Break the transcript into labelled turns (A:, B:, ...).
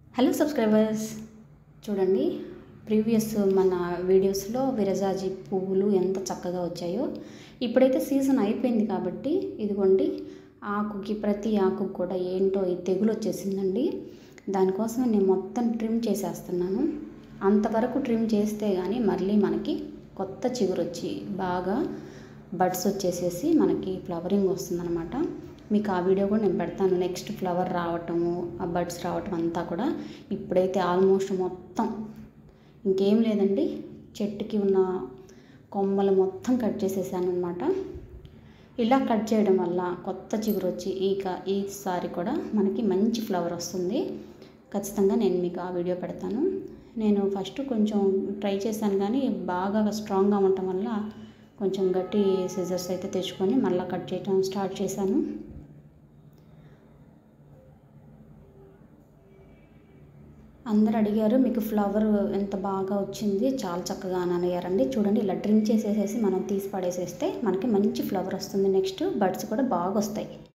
A: hello subscribers చూడండి previous మన వీడియోస్లో విరజాజి పువ్వులు ఎంత చక్కగా వచ్చాయో ఇప్పుడైతే సీజన్ అయిపోయింది కాబట్టి ఇదిగోండి ఆకుకి ప్రతి ఆకుకి కూడా ఏంటో ఈ తెగులు వచ్చేసిందండి దానికోసం నేను మొత్తం ట్రిమ్ చేసేస్తున్నాను అంతవరకు ట్రిమ్ చేస్తే కానీ మళ్ళీ మనకి కొత్త చిగురు వచ్చి బాగా బడ్స్ వచ్చేసేసి మనకి ఫ్లవరింగ్ వస్తుందన్నమాట మీకు ఆ వీడియో కూడా నేను పెడతాను నెక్స్ట్ ఫ్లవర్ రావటము ఆ బడ్స్ రావటం అంతా కూడా ఇప్పుడైతే ఆల్మోస్ట్ మొత్తం ఇంకేం లేదండి చెట్టుకి ఉన్న కొమ్మలు మొత్తం కట్ చేసేసాను అనమాట ఇలా కట్ చేయడం వల్ల కొత్త చిగురు వచ్చి ఈక ఈసారి కూడా మనకి మంచి ఫ్లవర్ వస్తుంది ఖచ్చితంగా నేను మీకు ఆ వీడియో పెడతాను నేను ఫస్ట్ కొంచెం ట్రై చేశాను కానీ బాగా స్ట్రాంగ్గా ఉండటం వల్ల కొంచెం గట్టి సిజర్స్ అయితే తెచ్చుకొని మళ్ళీ కట్ చేయడం స్టార్ట్ చేశాను అందరు అడిగారు మీకు ఫ్లవర్ ఎంత బాగా వచ్చింది చాలా చక్కగా అని అడిగారండి చూడండి ఇలా డ్రింక్ చేసేసేసి మనం తీసి పడేసేస్తే మనకి మంచి ఫ్లవర్ వస్తుంది నెక్స్ట్ బడ్స్ కూడా బాగా వస్తాయి